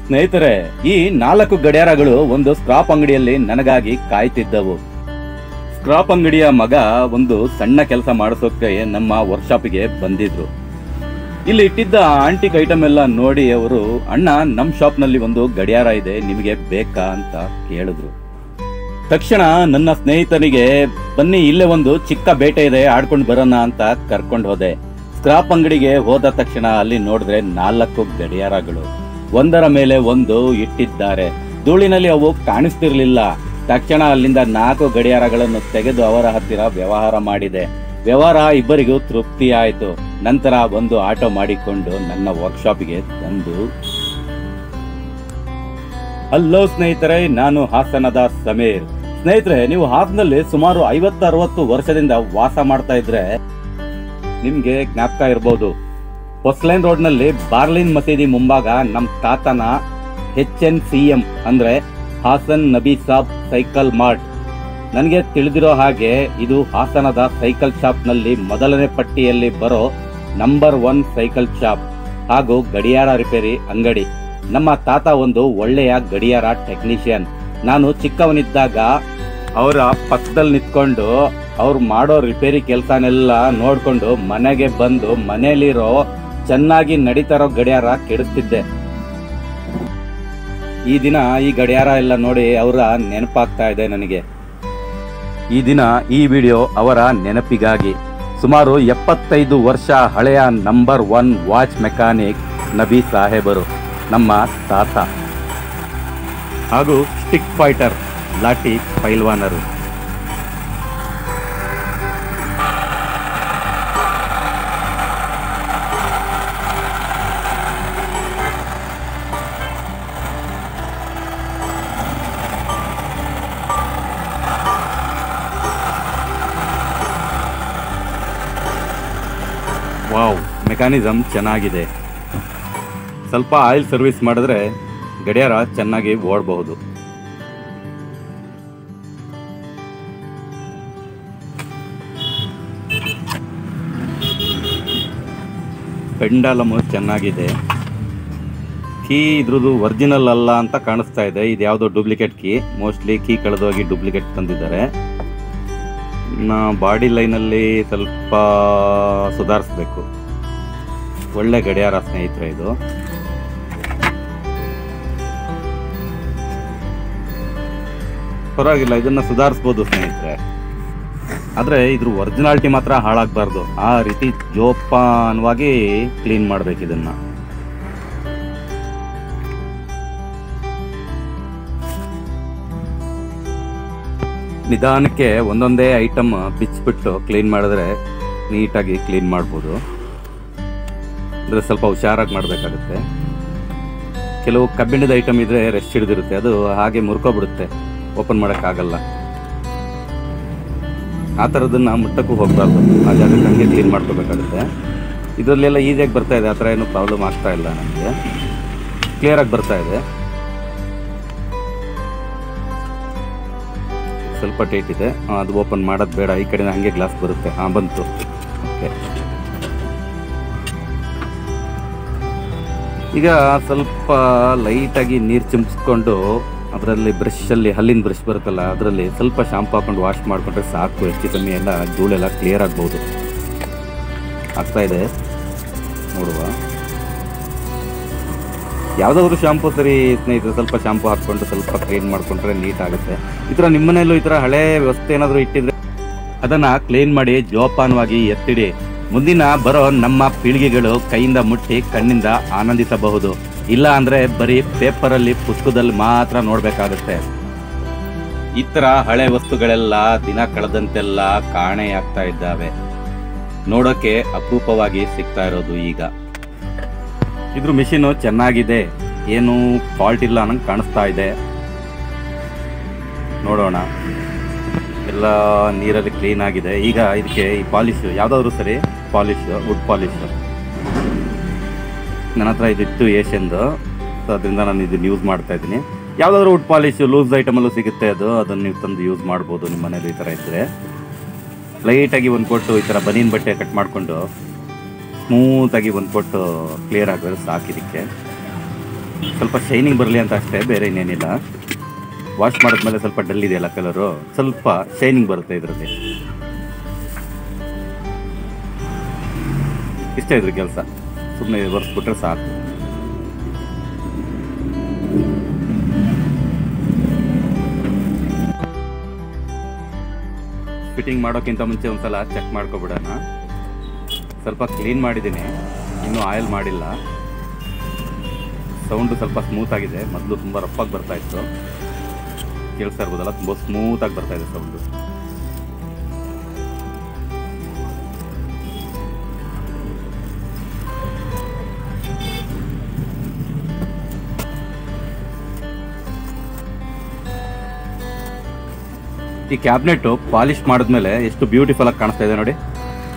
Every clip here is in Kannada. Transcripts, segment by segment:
ಸ್ನೇಹಿತರೆ ಈ ನಾಲ್ಕು ಗಡಿಯಾರಗಳು ಒಂದು ಸ್ಕ್ರಾಪ್ ಅಂಗಡಿಯಲ್ಲಿ ನನಗಾಗಿ ಕಾಯ್ತಿದ್ದವು ಸ್ಕ್ರಾಪ್ ಅಂಗಡಿಯ ಮಗ ಒಂದು ಸಣ್ಣ ಕೆಲಸ ಮಾಡಿಸೋಕೆ ನಮ್ಮ ವರ್ಕ್ಶಾಪಿಗೆ ಬಂದಿದ್ರು ಇಲ್ಲಿ ಇಟ್ಟಿದ್ದ ಆಂಟಿಕ್ ಐಟಮ್ ಎಲ್ಲ ನೋಡಿ ಅವರು ಅಣ್ಣ ನಮ್ ಶಾಪ್ ನಲ್ಲಿ ಒಂದು ಗಡಿಯಾರ ಇದೆ ನಿಮಗೆ ಬೇಕಾ ಅಂತ ಕೇಳಿದ್ರು ತಕ್ಷಣ ನನ್ನ ಸ್ನೇಹಿತನಿಗೆ ಬನ್ನಿ ಇಲ್ಲೇ ಒಂದು ಚಿಕ್ಕ ಬೇಟೆ ಇದೆ ಆಡ್ಕೊಂಡು ಬರೋಣ ಅಂತ ಕರ್ಕೊಂಡು ಹೋದೆ ಸ್ಕ್ರಾಪ್ ಅಂಗಡಿಗೆ ಹೋದ ತಕ್ಷಣ ಅಲ್ಲಿ ನೋಡಿದ್ರೆ ನಾಲ್ಕು ಗಡಿಯಾರಗಳು ಒಂದರ ಮೇಲೆ ಒಂದು ಇಟ್ಟಿದ್ದಾರೆ ಧೂಳಿನಲ್ಲಿ ಅವು ಕಾಣಿಸ್ತಿರ್ಲಿಲ್ಲ ತಕ್ಷಣ ಅಲ್ಲಿಂದ ನಾಲ್ಕು ಗಡಿಯಾರಗಳನ್ನು ತೆಗೆದು ಅವರ ಹತ್ತಿರ ವ್ಯವಹಾರ ಮಾಡಿದೆ ವ್ಯವಹಾರ ಇಬ್ಬರಿಗೂ ತೃಪ್ತಿ ಆಯಿತು ನಂತರ ಒಂದು ಆಟೋ ಮಾಡಿಕೊಂಡು ನನ್ನ ವರ್ಕ್ಶಾಪಿಗೆ ತಂದು ಹಲೋ ಸ್ನೇಹಿತರೆ ನಾನು ಹಾಸನದ ಸಮೀರ್ ಸ್ನೇಹಿತರೆ ನೀವು ಹಾಸನಲ್ಲಿ ಸುಮಾರು ಐವತ್ತು ಅರವತ್ತು ವರ್ಷದಿಂದ ವಾಸ ಮಾಡ್ತಾ ಇದ್ರೆ ನಿಮ್ಗೆ ಜ್ಞಾಪಕ ಇರ್ಬೋದು ಹೊಸ್ಲೈನ್ ರೋಡ್ ನಲ್ಲಿ ಬಾರ್ಲಿನ್ ಮಸೀದಿ ಮುಂಭಾಗ ನಮ್ ತಾತನ ಎಚ್ ಎನ್ ಸಿ ಎಂ ಅಂದ್ರೆ ಹಾಸನ್ ನಬಿ ಸಾಬ್ ಸೈಕಲ್ ಮಾರ್ಟ್ ನನಗೆ ತಿಳಿದಿರೋ ಹಾಗೆ ಇದು ಹಾಸನದ ಸೈಕಲ್ ಶಾಪ್ ನಲ್ಲಿ ಮೊದಲನೇ ಪಟ್ಟಿಯಲ್ಲಿ ಬರೋ ನಂಬರ್ ಒನ್ ಸೈಕಲ್ ಶಾಪ್ ಹಾಗೂ ಗಡಿಯಾರ ರಿಪೇರಿ ಅಂಗಡಿ ನಮ್ಮ ತಾತ ಒಂದು ಒಳ್ಳೆಯ ಗಡಿಯಾರ ಟೆಕ್ನಿಷಿಯನ್ ನಾನು ಚಿಕ್ಕವನಿದ್ದಾಗ ಅವರ ಪಕ್ಕದಲ್ಲಿ ನಿಂತ್ಕೊಂಡು ಅವ್ರು ಮಾಡೋ ರಿಪೇರಿ ಕೆಲಸನೆಲ್ಲ ನೋಡ್ಕೊಂಡು ಮನೆಗೆ ಬಂದು ಮನೆಯಲ್ಲಿರೋ ಚೆನ್ನಾಗಿ ನಡೀತಾರೋ ಗಡಿಯಾರ ಕೆಡುತ್ತಿದ್ದೆ ಈ ದಿನ ಈ ಗಡಿಯಾರ ಎಲ್ಲ ನೋಡಿ ಅವರ ನೆನಪಾಗ್ತಾ ಇದೆ ನನಗೆ ಈ ದಿನ ಈ ವಿಡಿಯೋ ಅವರ ನೆನಪಿಗಾಗಿ ಸುಮಾರು ಎಪ್ಪತ್ತೈದು ವರ್ಷ ಹಳೆಯ number one watch mechanic Nabi ಸಾಹೇಬರು ನಮ್ಮ ತಾತ ಹಾಗೂ ಸ್ಟಿಕ್ ಫೈಟರ್ ಲಾಟಿ ಪೈಲ್ವಾನರು ವಾವ್ ಮೆಕ್ಯಾನಿಸಮ್ ಚೆನ್ನಾಗಿದೆ ಸ್ವಲ್ಪ ಆಯಿಲ್ ಸರ್ವಿಸ್ ಮಾಡಿದ್ರೆ ಗಡಿಯಾರ ಚೆನ್ನಾಗಿ ಓಡಬಹುದು ಪೆಂಡಾಲಮು ಚೆನ್ನಾಗಿದೆ ಕೀ ಇದ್ರದ್ದು ಒರಿಜಿನಲ್ ಅಲ್ಲ ಅಂತ ಕಾಣಿಸ್ತಾ ಇದೆ ಇದು ಯಾವುದೋ ಡೂಪ್ಲಿಕೇಟ್ ಕೀ ಮೋಸ್ಟ್ಲಿ ಕೀ ಕಳೆದೋಗಿ ಡೂಪ್ಲಿಕೇಟ್ ತಂದಿದ್ದಾರೆ ಬಾಡಿ ಲೈನಲ್ಲಿ ಸ್ವಲ್ಪ ಸುಧಾರಿಸ್ಬೇಕು ಒಳ್ಳೆ ಗಡಿಯಾರ ಸ್ನೇಹಿತರೆ ಇದು ಪರವಾಗಿಲ್ಲ ಇದನ್ನ ಸುಧಾರಿಸ್ಬೋದು ಸ್ನೇಹಿತರೆ ಆದ್ರೆ ಇದ್ರ ಒರಿಜಿನಾಲಿಟಿ ಮಾತ್ರ ಹಾಳಾಗಬಾರ್ದು ಆ ರೀತಿ ಜೋಪಾನವಾಗಿ ಕ್ಲೀನ್ ಮಾಡ್ಬೇಕು ಇದನ್ನ ನಿಧಾನಕ್ಕೆ ಒಂದೊಂದೇ ಐಟಮ್ ಬಿಚ್ಚಿಬಿಟ್ಟು ಕ್ಲೀನ್ ಮಾಡಿದ್ರೆ ನೀಟಾಗಿ ಕ್ಲೀನ್ ಮಾಡ್ಬೋದು ಅಂದರೆ ಸ್ವಲ್ಪ ಹುಷಾರಾಗಿ ಮಾಡಬೇಕಾಗುತ್ತೆ ಕೆಲವು ಕಬ್ಬಿಣದ ಐಟಮ್ ಇದ್ರೆ ರೆಸ್ಟ್ ಹಿಡಿದಿರುತ್ತೆ ಅದು ಹಾಗೆ ಮುರ್ಕೊಬಿಡುತ್ತೆ ಓಪನ್ ಮಾಡೋಕ್ಕಾಗಲ್ಲ ಆ ಥರದನ್ನ ಮುಟ್ಟಕ್ಕೂ ಹೋಗಬಾರ್ದು ಆ ಜಾಗಕ್ಕೆ ಹಂಗೆ ಕ್ಲೀನ್ ಮಾಡ್ಕೋಬೇಕಾಗುತ್ತೆ ಇದರಲ್ಲೆಲ್ಲ ಈಸಿಯಾಗಿ ಬರ್ತಾ ಇದೆ ಆ ಥರ ಏನು ಪ್ರಾಬ್ಲಮ್ ಆಗ್ತಾ ಇಲ್ಲ ನನಗೆ ಕ್ಲಿಯರಾಗಿ ಬರ್ತಾ ಇದೆ ಸ್ವಲ್ಪ ಟೈಟ್ ಇದೆ ಆ, ಅದು ಓಪನ್ ಮಾಡೋದು ಬೇಡ ಈ ಕಡೆ ಹಂಗೆ ಗ್ಲಾಸ್ ಬರುತ್ತೆ ಹಾಂ ಬಂತು ಓಕೆ ಈಗ ಸ್ವಲ್ಪ ಲೈಟಾಗಿ ನೀರು ಚಿಮ್ಸ್ಕೊಂಡು ಅದರಲ್ಲಿ ಬ್ರಷಲ್ಲಿ ಹಲ್ಲಿನ ಬ್ರಷ್ ಬರುತ್ತಲ್ಲ ಅದರಲ್ಲಿ ಸ್ವಲ್ಪ ಶಾಂಪು ಹಾಕೊಂಡು ವಾಶ್ ಮಾಡಿಕೊಂಡ್ರೆ ಸಾಕು ಹೆಚ್ಚು ಕಮ್ಮಿ ಎಲ್ಲ ಧೂಳೆಲ್ಲ ಕ್ಲಿಯರ್ ಆಗ್ಬೋದು ಆಗ್ತಾ ಇದೆ ನೋಡುವ ಯಾವುದಾದ್ರು ಶಾಂಪು ಸರಿ ಸ್ನೇಹಿತರೆ ಸ್ವಲ್ಪ ಶಾಂಪು ಹಾಕ್ಕೊಂಡು ಸ್ವಲ್ಪ ಕ್ಲೀನ್ ಮಾಡಿಕೊಂಡ್ರೆ ನೀಟ್ ಆಗುತ್ತೆ ಈ ಥರ ನಿಮ್ಮನೆಯಲ್ಲೂ ಈ ಥರ ಹಳೆ ವ್ಯವಸ್ಥೆ ಏನಾದರೂ ಇಟ್ಟಿದ್ರೆ ಅದನ್ನ ಕ್ಲೀನ್ ಮಾಡಿ ಜೋಪಾನವಾಗಿ ಎತ್ತಿಡಿ ಮುಂದಿನ ಬರೋ ನಮ್ಮ ಪೀಳಿಗೆಗಳು ಕೈಯಿಂದ ಮುಟ್ಟಿ ಕಣ್ಣಿಂದ ಆನಂದಿಸಬಹುದು ಇಲ್ಲ ಅಂದ್ರೆ ಬರೀ ಪೇಪರಲ್ಲಿ ಪುಸ್ತಕದಲ್ಲಿ ಮಾತ್ರ ನೋಡ್ಬೇಕಾಗುತ್ತೆ ಈ ತರ ಹಳೆ ವಸ್ತುಗಳೆಲ್ಲ ದಿನ ಕಳೆದಂತೆಲ್ಲ ಕಾಣೆಯಾಗ್ತಾ ಇದ್ದಾವೆ ನೋಡೋಕೆ ಅಪರೂಪವಾಗಿ ಸಿಗ್ತಾ ಇರೋದು ಈಗ ಇದ್ರ ಮಿಷಿನು ಚೆನ್ನಾಗಿದೆ ಏನು ಫಾಲ್ಟ್ ಇಲ್ಲ ಅನ್ನಂಗೆ ಕಾಣಿಸ್ತಾ ಇದೆ ನೋಡೋಣ ಎಲ್ಲ ನೀರಲ್ಲಿ ಕ್ಲೀನ್ ಆಗಿದೆ ಈಗ ಇದಕ್ಕೆ ಈ ಪಾಲಿಶ್ ಯಾವುದಾದ್ರೂ ಸರಿ ಪಾಲಿಶ್ ವುಡ್ ಪಾಲಿಶ್ ನನ್ನ ಹತ್ರ ಇದಿತ್ತು ಏಷ್ಯನ್ದು ಸೊ ಅದರಿಂದ ನಾನು ಇದನ್ನ ಯೂಸ್ ಮಾಡ್ತಾ ಇದ್ದೀನಿ ಯಾವುದಾದ್ರೂ ವುಡ್ ಪಾಲಿಶ್ ಲೂಸ್ ಐಟಮಲ್ಲೂ ಸಿಗುತ್ತೆ ಅದು ಅದನ್ನು ನೀವು ತಂದು ಯೂಸ್ ಮಾಡ್ಬೋದು ನಿಮ್ಮ ಮನೇಲಿ ಈ ಥರ ಇದ್ದರೆ ಲೈಟಾಗಿ ಒಂದು ಕೊಟ್ಟು ಈ ಥರ ಬನೀನ್ ಬಟ್ಟೆ ಕಟ್ ಮಾಡಿಕೊಂಡು ಸ್ಮೂತಾಗಿ ಒಂದು ಕೊಟ್ಟು ಕ್ಲಿಯರ್ ಆಗಿದ್ರೆ ಸಾಕಿದಕ್ಕೆ ಸ್ವಲ್ಪ ಶೈನಿಂಗ್ ಬರಲಿ ಅಂತ ಅಷ್ಟೇ ಬೇರೆ ಇನ್ನೇನಿಲ್ಲ ವಾಶ್ ಮಾಡಿದ್ಮೇಲೆ ಸ್ವಲ್ಪ ಡಲ್ ಇದೆಯಲ್ಲ ಕಲರು ಸ್ವಲ್ಪ ಶೈನಿಂಗ್ ಬರುತ್ತೆ ಇದರಲ್ಲಿ ಇಷ್ಟ ಇದ್ರ ಕೆಲಸ ಸುಮ್ಮನೆ ಒರೆಸ್ಬಿಟ್ರೆ ಸಾಕು ಫಿಟ್ಟಿಂಗ್ ಮಾಡೋಕ್ಕಿಂತ ಮುಂಚೆ ಒಂದ್ಸಲ ಚೆಕ್ ಮಾಡ್ಕೊಬಿಡೋಣ ಸ್ವಲ್ಪ ಕ್ಲೀನ್ ಮಾಡಿದ್ದೀನಿ ಇನ್ನೂ ಆಯಿಲ್ ಮಾಡಿಲ್ಲ ಸೌಂಡು ಸ್ವಲ್ಪ ಸ್ಮೂತ್ ಆಗಿದೆ ಮೊದಲು ತುಂಬ ರಫಾಗಿ ಬರ್ತಾ ಇತ್ತು ಕೇಳಿಸ್ತಾ ಇರ್ಬೋದಲ್ಲ ತುಂಬ ಸ್ಮೂತಾಗಿ ಬರ್ತಾ ಇದೆ ಸೌಂಡು ಈ ಕ್ಯಾಬಿನೆಟ್ ಪಾಲಿಶ್ ಮಾಡಿದ್ಮೇಲೆ ಎಷ್ಟು ಬ್ಯೂಟಿಫುಲ್ ಆಗಿ ಕಾಣಿಸ್ತಾ ಇದೆ ನೋಡಿ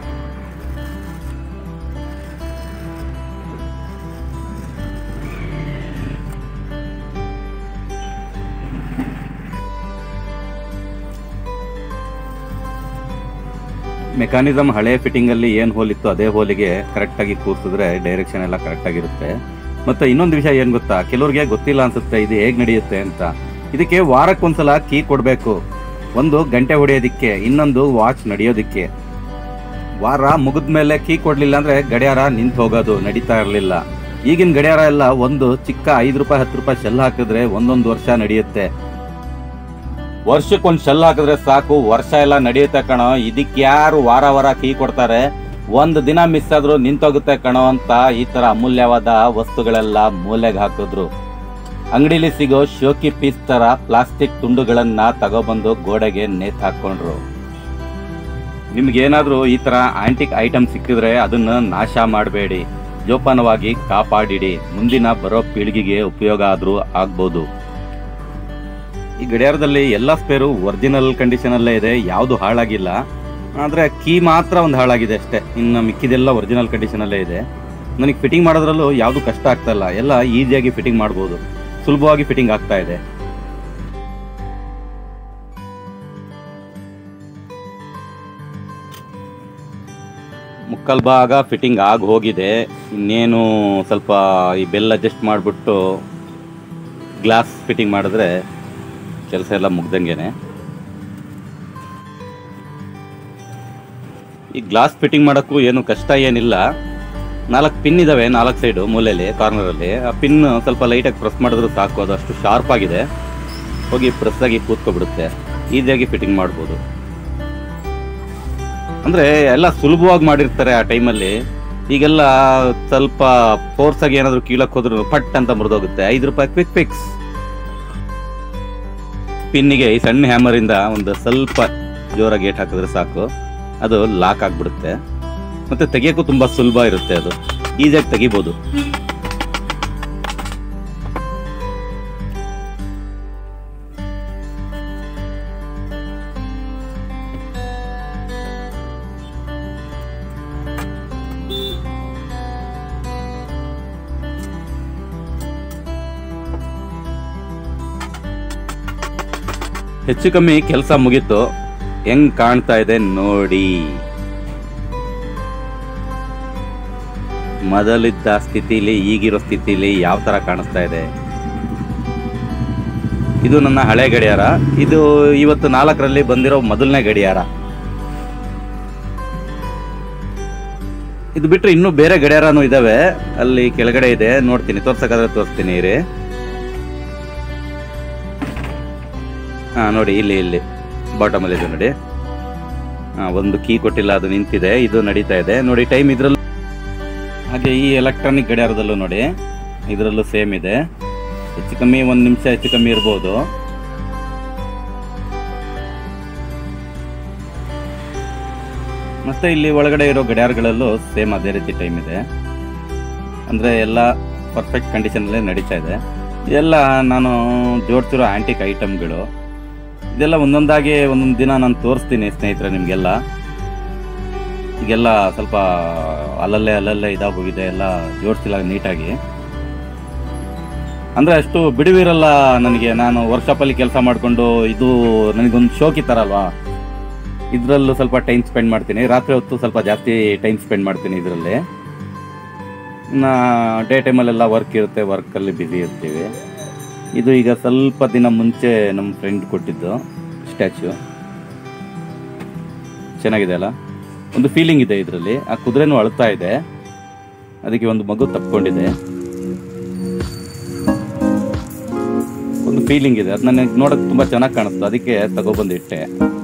ಮೆಕ್ಯಾನಿಸಮ್ ಹಳೆ ಫಿಟ್ಟಿಂಗ್ ಅಲ್ಲಿ ಏನ್ ಹೋಲ್ ಇತ್ತು ಅದೇ ಹೋಲಿಗೆ ಕರೆಕ್ಟ್ ಆಗಿ ಕೂರ್ಸಿದ್ರೆ ಡೈರೆಕ್ಷನ್ ಎಲ್ಲ ಕರೆಕ್ಟ್ ಆಗಿರುತ್ತೆ ಮತ್ತೆ ಇನ್ನೊಂದು ವಿಷಯ ಏನ್ ಗೊತ್ತಾ ಕೆಲವ್ರಿಗೆ ಗೊತ್ತಿಲ್ಲ ಅನ್ಸುತ್ತೆ ಇದು ಹೇಗ್ ನಡೆಯುತ್ತೆ ಅಂತ ಇದಕ್ಕೆ ವಾರಕ್ಕೊಂದ್ಸಲ ಕೀ ಕೊಡ್ಬೇಕು ಒಂದು ಗಂಟೆ ಹೊಡೆಯೋದಿಕ್ಕೆ ಇನ್ನೊಂದು ವಾಚ್ ನಡೆಯೋದಿಕ್ಕೆ ವಾರ ಮುಗಿದ್ಮೇಲೆ ಕೀ ಕೊಡ್ಲಿಲ್ಲ ಅಂದ್ರೆ ಗಡಿಯಾರ ನಿಂತು ಹೋಗೋದು ನಡೀತಾ ಇರಲಿಲ್ಲ ಈಗಿನ ಗಡಿಯಾರ ಎಲ್ಲ ಒಂದು ಚಿಕ್ಕ ಐದು ರೂಪಾಯಿ ಹತ್ತು ರೂಪಾಯಿ ಶೆಲ್ ಹಾಕಿದ್ರೆ ಒಂದೊಂದು ವರ್ಷ ನಡೆಯುತ್ತೆ ವರ್ಷಕ್ಕೊಂದು ಶೆಲ್ ಹಾಕಿದ್ರೆ ಸಾಕು ವರ್ಷ ಎಲ್ಲ ನಡೆಯುತ್ತೆ ಕಣೋ ಇದಕ್ಕೆ ಯಾರು ವಾರ ವಾರ ಕೀ ಕೊಡ್ತಾರೆ ಒಂದು ದಿನ ಮಿಸ್ ಆದ್ರೂ ನಿಂತೋಗುತ್ತೆ ಕಣೋ ಅಂತ ಈ ತರ ಅಮೂಲ್ಯವಾದ ವಸ್ತುಗಳೆಲ್ಲ ಮೂಲೆಗೆ ಹಾಕಿದ್ರು ಅಂಗಡಿಲಿ ಸಿಗೋ ಶೋಕಿ ಪೀಸ್ ತರ ಪ್ಲಾಸ್ಟಿಕ್ ತುಂಡುಗಳನ್ನ ತಗೊಬಂದು ಗೋಡೆಗೆ ನೇತ್ ಹಾಕೊಂಡ್ರು ನಿಮ್ಗೇನಾದ್ರೂ ಈ ತರ ಆಂಟಿಕ್ ಐಟಮ್ ಸಿಕ್ಕಿದ್ರೆ ಅದನ್ನ ನಾಶ ಮಾಡಬೇಡಿ ಜೋಪಾನವಾಗಿ ಕಾಪಾಡಿಡಿ ಮುಂದಿನ ಬರೋ ಪೀಳಿಗೆಗೆ ಉಪಯೋಗ ಆದ್ರೂ ಆಗ್ಬೋದು ಈ ಗಡಿಯಾರದಲ್ಲಿ ಎಲ್ಲ ಸ್ಪೇರು ಒರಿಜಿನಲ್ ಕಂಡೀಷನ್ ಅಲ್ಲೇ ಇದೆ ಯಾವುದು ಹಾಳಾಗಿಲ್ಲ ಆದ್ರೆ ಕೀ ಮಾತ್ರ ಒಂದು ಹಾಳಾಗಿದೆ ಅಷ್ಟೇ ಇನ್ನು ಮಿಕ್ಕಿದೆಲ್ಲ ಒರಿಜಿನಲ್ ಕಂಡೀಷನ್ ಅಲ್ಲೇ ಇದೆ ನನಗೆ ಫಿಟ್ಟಿಂಗ್ ಮಾಡೋದ್ರಲ್ಲೂ ಯಾವುದು ಕಷ್ಟ ಆಗ್ತಾ ಇಲ್ಲ ಎಲ್ಲ ಈಸಿಯಾಗಿ ಫಿಟ್ಟಿಂಗ್ ಮಾಡ್ಬೋದು ಸುಲಭವಾಗಿ ಫಿಟ್ಟಿಂಗ್ ಆಗ್ತಾ ಇದೆ ಮುಕ್ಕಲ್ ಭಾಗ ಫಿಟ್ಟಿಂಗ್ ಆಗಿ ಹೋಗಿದೆ ಇನ್ನೇನು ಸ್ವಲ್ಪ ಈ ಬೆಲ್ ಅಡ್ಜಸ್ಟ್ ಮಾಡಿಬಿಟ್ಟು ಗ್ಲಾಸ್ ಫಿಟ್ಟಿಂಗ್ ಮಾಡಿದ್ರೆ ಕೆಲಸ ಎಲ್ಲ ಮುಗ್ದಂಗೆನೆ ಈ ಗ್ಲಾಸ್ ಫಿಟ್ಟಿಂಗ್ ಮಾಡೋಕ್ಕೂ ಏನು ಕಷ್ಟ ಏನಿಲ್ಲ ನಾಲ್ಕು ಪಿನ್ ಇದಾವೆ ನಾಲ್ಕು ಸೈಡು ಮೂಲೆಯಲ್ಲಿ ಕಾರ್ನರಲ್ಲಿ ಆ ಪಿನ್ ಸ್ವಲ್ಪ ಲೈಟಾಗಿ ಪ್ರೆಸ್ ಮಾಡಿದ್ರು ಸಾಕು ಅದು ಅಷ್ಟು ಶಾರ್ಪ್ ಆಗಿದೆ ಹೋಗಿ ಪ್ರೆಸ್ ಆಗಿ ಕೂತ್ಕೊಬಿಡುತ್ತೆ ಈಸಿಯಾಗಿ ಫಿಟ್ಟಿಂಗ್ ಮಾಡ್ಬೋದು ಅಂದ್ರೆ ಎಲ್ಲ ಸುಲಭವಾಗಿ ಮಾಡಿರ್ತಾರೆ ಆ ಟೈಮಲ್ಲಿ ಈಗೆಲ್ಲ ಸ್ವಲ್ಪ ಫೋರ್ಸ್ ಆಗಿ ಏನಾದ್ರು ಕೀಳಕ್ ಹೋದ್ರು ಪಟ್ ಅಂತ ಮುರಿದೋಗುತ್ತೆ ಐದು ರೂಪಾಯಿ ಕ್ವಿಕ್ ಫಿಕ್ಸ್ ಪಿನ್ನಿಗೆ ಈ ಸಣ್ಣ ಹ್ಯಾಮರ್ ಇಂದ ಒಂದು ಸ್ವಲ್ಪ ಜೋರಾಗಿ ಗೇಟ್ ಹಾಕಿದ್ರೆ ಸಾಕು ಅದು ಲಾಕ್ ಆಗ್ಬಿಡುತ್ತೆ ಮತ್ತೆ ತೆಗಿಯೋಕ್ಕೂ ತುಂಬಾ ಸುಲಭ ಇರುತ್ತೆ ಅದು ಈಸಿಯಾಗಿ ತೆಗಿಬೋದು ಹೆಚ್ಚು ಕಮ್ಮಿ ಕೆಲಸ ಮುಗೀತು ಹೆಂಗ್ ಕಾಣ್ತಾ ಇದೆ ನೋಡಿ ಮೊದಲಿದ್ದ ಸ್ಥಿತಿಲಿ ಈಗಿರೋ ಸ್ಥಿತಿಲಿ ಯಾವ ತರ ಕಾಣಿಸ್ತಾ ಇದೆ ಇದು ನನ್ನ ಹಳೆ ಗಡಿಯಾರ ಇದು ಇವತ್ತು ನಾಲ್ಕರಲ್ಲಿ ಬಂದಿರೋ ಮೊದಲನೇ ಗಡಿಯಾರ ಇದು ಬಿಟ್ಟರೆ ಇನ್ನೂ ಬೇರೆ ಗಡಿಯಾರನೂ ಇದಾವೆ ಅಲ್ಲಿ ಕೆಳಗಡೆ ಇದೆ ನೋಡ್ತೀನಿ ತೋರ್ಸಕ್ಕಾದ್ರೆ ತೋರಿಸ್ತೀನಿ ರೀ ಹಾ ನೋಡಿ ಇಲ್ಲಿ ಇಲ್ಲಿ ಬಾಟಮ್ ಅಲ್ಲಿ ಇದೆ ನೋಡಿ ಹಾ ಒಂದು ಕೀ ಕೊಟ್ಟಿಲ್ಲ ಅದು ನಿಂತಿದೆ ಇದು ನಡೀತಾ ಇದೆ ನೋಡಿ ಟೈಮ್ ಇದ್ರಲ್ಲೂ ಹಾಗೆ ಈ ಎಲೆಕ್ಟ್ರಾನಿಕ್ ಗಡಿಯಾರದಲ್ಲೂ ನೋಡಿ ಇದರಲ್ಲೂ ಸೇಮ್ ಇದೆ ಹೆಚ್ಚು ಕಮ್ಮಿ ಒಂದು ನಿಮಿಷ ಹೆಚ್ಚು ಕಮ್ಮಿ ಇರ್ಬೋದು ಮತ್ತೆ ಇಲ್ಲಿ ಒಳಗಡೆ ಇರೋ ಗಡಿಯಾರಗಳಲ್ಲೂ ಸೇಮ್ ಅದೇ ರೀತಿ ಟೈಮ್ ಇದೆ ಅಂದ್ರೆ ಎಲ್ಲ ಪರ್ಫೆಕ್ಟ್ ಕಂಡೀಷನಲ್ಲೇ ನಡೀತಾ ಇದೆ ಇದೆಲ್ಲ ನಾನು ಜೋಡ್ಸಿರೋ ಆಂಟಿಕ್ ಐಟಮ್ಗಳು ಇದೆಲ್ಲ ಒಂದೊಂದಾಗಿ ಒಂದೊಂದು ದಿನ ನಾನು ತೋರಿಸ್ತೀನಿ ಸ್ನೇಹಿತರೆ ನಿಮಗೆಲ್ಲ ಈಗೆಲ್ಲ ಸ್ವಲ್ಪ ಅಲ್ಲಲ್ಲೇ ಅಲ್ಲಲ್ಲೇ ಇದಾಗೋಗಿದೆ ಎಲ್ಲ ಜೋಡಿಸಿಲ್ಲ ನೀಟಾಗಿ ಅಂದರೆ ಅಷ್ಟು ಬಿಡುವಿರಲ್ಲ ನನಗೆ ನಾನು ವರ್ಕ್ಶಾಪಲ್ಲಿ ಕೆಲಸ ಮಾಡಿಕೊಂಡು ಇದು ನನಗೊಂದು ಶೋಕಿ ಥರ ಅಲ್ವಾ ಇದರಲ್ಲೂ ಸ್ವಲ್ಪ ಟೈಮ್ ಸ್ಪೆಂಡ್ ಮಾಡ್ತೀನಿ ರಾತ್ರಿ ಹೊತ್ತು ಸ್ವಲ್ಪ ಜಾಸ್ತಿ ಟೈಮ್ ಸ್ಪೆಂಡ್ ಮಾಡ್ತೀನಿ ಇದರಲ್ಲಿ ನಾ ಡೇ ಟೈಮಲ್ಲೆಲ್ಲ ವರ್ಕ್ ಇರುತ್ತೆ ವರ್ಕಲ್ಲಿ ಬ್ಯುಸಿ ಇರ್ತೀವಿ ಇದು ಈಗ ಸ್ವಲ್ಪ ದಿನ ಮುಂಚೆ ನಮ್ಮ ಫ್ರೆಂಡ್ ಕೊಟ್ಟಿದ್ದು ಸ್ಟ್ಯಾಚು ಚೆನ್ನಾಗಿದೆ ಅಲ್ಲ ಒಂದು ಫೀಲಿಂಗ್ ಇದೆ ಇದರಲ್ಲಿ ಆ ಕುದುರೆನೂ ಅಳ್ತಾ ಇದೆ ಅದಕ್ಕೆ ಒಂದು ಮಗು ತಪ್ಕೊಂಡಿದೆ ಒಂದು ಫೀಲಿಂಗ್ ಇದೆ ಅದು ನನಗೆ ನೋಡಕ್ ತುಂಬಾ ಚೆನ್ನಾಗಿ ಕಾಣಿಸ್ತು ಅದಕ್ಕೆ ತಗೊಬಂದು ಇಟ್ಟೆ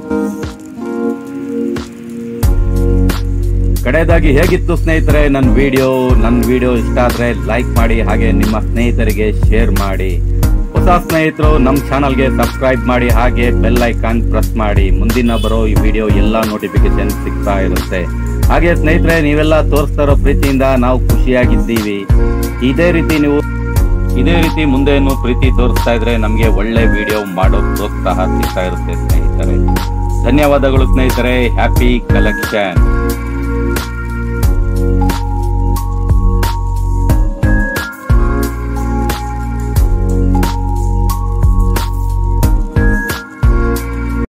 ಕಡೆಯದಾಗಿ ಹೇಗಿತ್ತು ಸ್ನೇಹಿತರೆ ನನ್ನ ವಿಡಿಯೋ ನನ್ನ ವಿಡಿಯೋ ಇಷ್ಟ ಆದ್ರೆ ಲೈಕ್ ಮಾಡಿ ಹಾಗೆ ನಿಮ್ಮ ಸ್ನೇಹಿತರಿಗೆ ಶೇರ್ ಮಾಡಿ ಹೊಸ ಸ್ನೇಹಿತರು ನಮ್ಮ ಚಾನಲ್ಗೆ ಸಬ್ಸ್ಕ್ರೈಬ್ ಮಾಡಿ ಹಾಗೆ ಬೆಲ್ ಐಕಾನ್ ಪ್ರೆಸ್ ಮಾಡಿ ಮುಂದಿನ ಬರೋ ಈ ವಿಡಿಯೋ ಎಲ್ಲ ನೋಟಿಫಿಕೇಶನ್ ಸಿಗ್ತಾ ಇರುತ್ತೆ ಹಾಗೆ ಸ್ನೇಹಿತರೆ ನೀವೆಲ್ಲ ತೋರಿಸ್ತಾ ಇರೋ ಪ್ರೀತಿಯಿಂದ ನಾವು ಖುಷಿಯಾಗಿದ್ದೀವಿ ಇದೇ ರೀತಿ ನೀವು ಇದೇ ರೀತಿ ಮುಂದೇನು ಪ್ರೀತಿ ತೋರಿಸ್ತಾ ಇದ್ರೆ ನಮಗೆ ಒಳ್ಳೆ ವಿಡಿಯೋ ಮಾಡೋ ಪ್ರೋತ್ಸಾಹ ಸಿಗ್ತಾ ಇರುತ್ತೆ ಸ್ನೇಹಿತರೆ ಧನ್ಯವಾದಗಳು ಸ್ನೇಹಿತರೆ ಹ್ಯಾಪಿ ಕಲೆಕ್ಷನ್